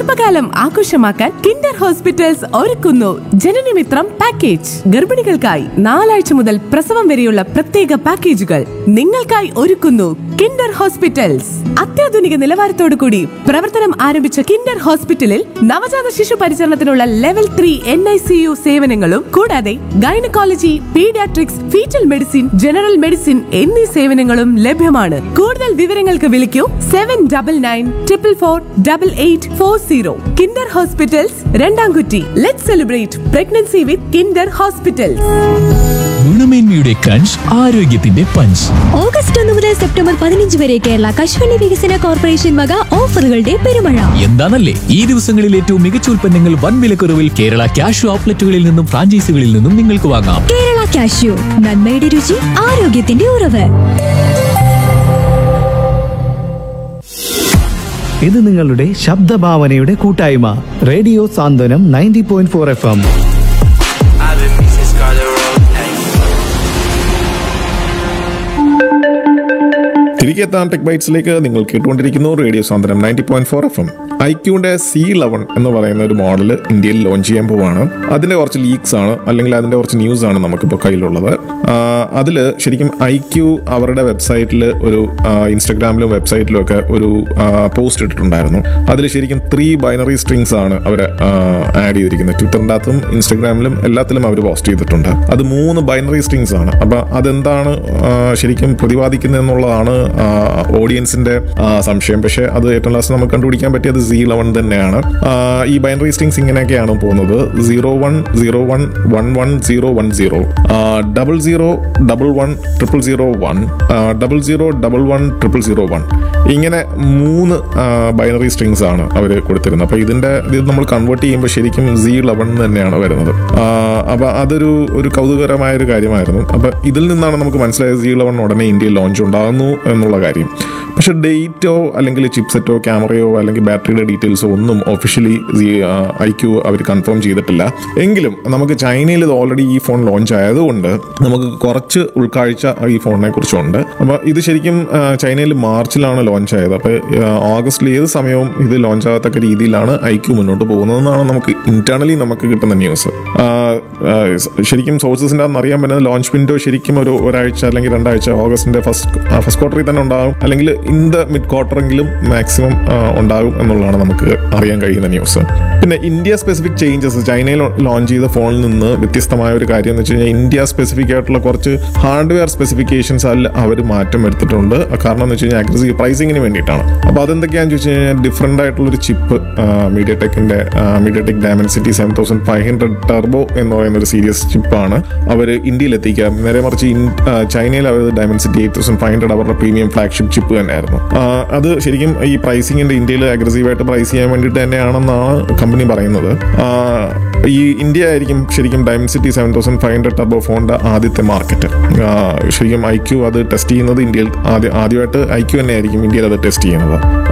ഗർഭകാലം ആഘോഷമാക്കാൻ Kinder hospitals ഒരുക്കുന്നു ജനനമിത്രം പാക്കേജ് ഗർഭിണികൾക്കായി നാലാഴ്ച മുതൽ പ്രസവം വരെയുള്ള പ്രത്യേക പാക്കേജുകൾ നിങ്ങൾക്കായി ഒരുക്കുന്നു കിൻഡർ ഹോസ്പിറ്റൽസ് അത്യാധുനിക നിലവാരത്തോടു കൂടി പ്രവർത്തനം ആരംഭിച്ച കിൻഡർ ഹോസ്പിറ്റലിൽ നവജാത ശിശു പരിചരണത്തിനുള്ള level three N I C U സേവനങ്ങളും കൂടാതെ gynaecology paediatrics fetal medicine general medicine എന്നീ സേവനങ്ങളും ലഭ്യമാണ് കൂടുതൽ വിവരങ്ങൾക്ക് വിളിക്കൂ seven double nine triple four double eight four zero Kinder hospitals Randamkutti let celebrate pregnancy with Kinder hospitals ഗുണമേന്മയുടെ ക്രഞ്ച് ആരോഗ്യത്തിന്റെ പഞ്ച് ഓഗസ്റ്റ് ഒന്ന് മുതൽ സെപ്റ്റംബർ പതിനഞ്ച് വരെ കേരള കശുവണ്ടി വികസന കോർപ്പറേഷൻ വക ഓഫറുകളുടെ പെരുമഴ എന്താണല്ലേ ഈ ദിവസങ്ങളിൽ ഏറ്റവും മികച്ച ഉൽപ്പന്നങ്ങൾ വൻ വിലക്കുറവിൽ കേരള ക്യാഷ് ഔട്ട്ലെറ്റുകളിൽ നിന്നും ഫ്രാഞ്ചൈസികളിൽ നിന്നും നിങ്ങൾക്ക് വാങ്ങാം കേരള കാഷ്യൂ നന്മയുടെ രുചി ആരോഗ്യത്തിന്റെ ഉറവ് ഇത് നിങ്ങളുടെ ശബ്ദഭാവനയുടെ കൂട്ടായ്മ radio Santhwanam ninety point four F M I've been missing Scarlet Road. Hey. തിരികെ എത്താൻ ടെക് ബൈറ്റ്സിലേക്ക് നിങ്ങൾ കേട്ടുകൊണ്ടിരിക്കുന്നു radio Santhwanam ninety point four F M ഐക്യൂന്റെ സി ലെവൻ എന്ന് പറയുന്ന ഒരു മോഡൽ ഇന്ത്യയിൽ ലോഞ്ച് ചെയ്യാൻ പോവാണ് അതിന്റെ കുറച്ച് ലീക്സ് ആണ് അല്ലെങ്കിൽ അതിന്റെ കുറച്ച് ന്യൂസ് ആണ് നമുക്കിപ്പോൾ കയ്യിലുള്ളത് അതിൽ ശരിക്കും ഐക്യു അവരുടെ വെബ്സൈറ്റിൽ ഒരു ആ, ഇൻസ്റ്റഗ്രാമിലും വെബ്സൈറ്റിലും ഒക്കെ ഒരു പോസ്റ്റ് ഇട്ടിട്ടുണ്ടായിരുന്നു അതിൽ ശരിക്കും ത്രീ ബൈനറി സ്ട്രിങ്സ് ആണ് അവർ ആഡ് ചെയ്തിരിക്കുന്നത് ട്വിറ്ററിൻ്റെ അകത്തും ഇൻസ്റ്റഗ്രാമിലും എല്ലാത്തിലും അവർ പോസ്റ്റ് ചെയ്തിട്ടുണ്ട് അത് മൂന്ന് ബൈനറി സ്ട്രിങ്സ് ആണ് അപ്പൊ അതെന്താണ് ആ, ശരിക്കും പ്രതിപാദിക്കുന്നത് എന്നുള്ളതാണ് ഓഡിയൻസിന്റെ സംശയം പക്ഷേ അത് ഏറ്റവും ലാസ്റ്റ് നമുക്ക് കണ്ടുപിടിക്കാൻ പറ്റിയത് സി ലെവൻ തന്നെയാണ് ആ, ഈ ബൈനറി സ്ട്രിങ്സ് ഇങ്ങനെയൊക്കെയാണ് പോകുന്നത് zero one zero one one one zero one zero double zero double one triple zero one double zero double one triple zero one ഇങ്ങനെ മൂന്ന് ബൈനറി സ്ട്രിങ്സ് ആണ് അവർ കൊടുത്തിരുന്നത് അപ്പോൾ ഇതിന്റെ ഇത് നമ്മൾ കൺവേർട്ട് ചെയ്യുമ്പോൾ ശരിക്കും സി ലെവൻ തന്നെയാണ് വരുന്നത് അപ്പോൾ അതൊരു ഒരു കൗതുകരമായ ഒരു കാര്യമായിരുന്നു അപ്പോൾ ഇതിൽ നിന്നാണ് നമുക്ക് മനസ്സിലായത് സി ലെവൻ ഉടനെ ഇന്ത്യയിൽ ലോഞ്ച് ഉണ്ടാകുന്നു എന്നുള്ള കാര്യം പക്ഷെ ഡേറ്റോ അല്ലെങ്കിൽ ചിപ്സെറ്റോ ക്യാമറയോ അല്ലെങ്കിൽ ബാറ്ററിയുടെ ഡീറ്റെയിൽസോ ഒന്നും ഒഫീഷ്യലി ഐ ക്യു അവർ കൺഫേം ചെയ്തിട്ടില്ല എങ്കിലും നമുക്ക് ചൈനയിൽ ഇത് ഓൾറെഡി ഈ ഫോൺ ലോഞ്ച് ആയതുകൊണ്ട് നമുക്ക് കുറച്ച് ഉൾക്കാഴ്ച ഈ ഫോണിനെ കുറിച്ചുണ്ട് അപ്പോൾ ഇത് ശരിക്കും ആ, ചൈനയിൽ മാർച്ചിലാണ് ലോഞ്ച് ആയത് അപ്പോൾ ഓഗസ്റ്റിൽ ഏത് സമയവും ഇത് ലോഞ്ച് ആകത്തക്ക രീതിയിലാണ് ഐ ക്യു മുന്നോട്ട് പോകുന്നതെന്നാണ് നമുക്ക് ഇന്റേണലി നമുക്ക് കിട്ടുന്ന ന്യൂസ് ശരിക്കും സോഴ്സസിൻ്റെ അന്ന് അറിയാൻ പറ്റുന്നത് ലോഞ്ച് വിൻഡോ ശരിക്കും ഒരു ഒരാഴ്ച അല്ലെങ്കിൽ രണ്ടാഴ്ച ഓഗസ്റ്റിന്റെ ഫസ്റ്റ് ഫസ്റ്റ് ക്വാർട്ടറിൽ തന്നെ ഉണ്ടാകും അല്ലെങ്കിൽ ഇൻ ദ മിഡ് ക്വാർട്ടറെങ്കിലും മാക്സിമം ഉണ്ടാകും എന്നുള്ളതാണ് നമുക്ക് അറിയാൻ കഴിയുന്ന ന്യൂസ് പിന്നെ ഇന്ത്യ സ്പെസിഫിക് ചേഞ്ചസ് ചൈനയിൽ ലോഞ്ച് ചെയ്ത ഫോണിൽ നിന്ന് വ്യത്യസ്തമായ ഒരു കാര്യം എന്ന് വെച്ച് കഴിഞ്ഞാൽ ഇന്ത്യ സ്പെസിഫിക് ആയിട്ടുള്ള കുറച്ച് ഹാർഡ്വെയർ സ്പെസിഫിക്കേഷൻസ് അതിൽ അവർ മാറ്റം വരുത്തിയിട്ടുണ്ട് കാരണം എന്ന് വെച്ച് കഴിഞ്ഞാൽ അഗ്രസീവ് പ്രൈസിങ്ങിന് വേണ്ടിയിട്ടാണ് അപ്പോൾ അതെന്തൊക്കെയാണെന്ന് ചോദിച്ചു കഴിഞ്ഞാൽ ഡിഫറെൻ്റ് ആയിട്ടുള്ള ഒരു ചിപ്പ് മീഡിയ ടെക്കിന്റെ MediaTek Dimensity seven thousand five hundred turbo എന്ന് പറയുന്ന ഒരു സീരിയസ് ചിപ്പാണ് അവർ ഇന്ത്യയിൽ എത്തിക്കുക നേരെ മറിച്ച് ഇൻ- ആ, ചൈനയിൽ അവർ Dimensity eight thousand five hundred അവരുടെ പ്രീമിയം ഫ്ലാഗ്ഷിപ്പ് ചിപ്പ് തന്നെയായിരുന്നു ആ, അത് ശരിക്കും ഈ പ്രൈസിങ്ങിന്റെ ഇന്ത്യയിൽ അഗ്രസീവായിട്ട് പ്രൈസ് ചെയ്യാൻ വേണ്ടിയിട്ട് തന്നെയാണെന്നാണ് കമ്പനി പറയുന്നത് ആ, ഈ ഇന്ത്യ ആയിരിക്കും ശരിക്കും Dimensity seven thousand five hundred turbo ഫോണിന്റെ ആദ്യത്തെ മാർക്കറ്റ് ശരിക്കും ഐ ക്യു അത് ടെസ്റ്റ് ചെയ്യുന്നത് ഇന്ത്യയിൽ ആദ്യ ആദ്യമായിട്ട് ഐ ക്യു തന്നെ ആയിരിക്കും ഇന്ത്യയിൽ അത് ടെസ്റ്റ് ചെയ്യുന്നത്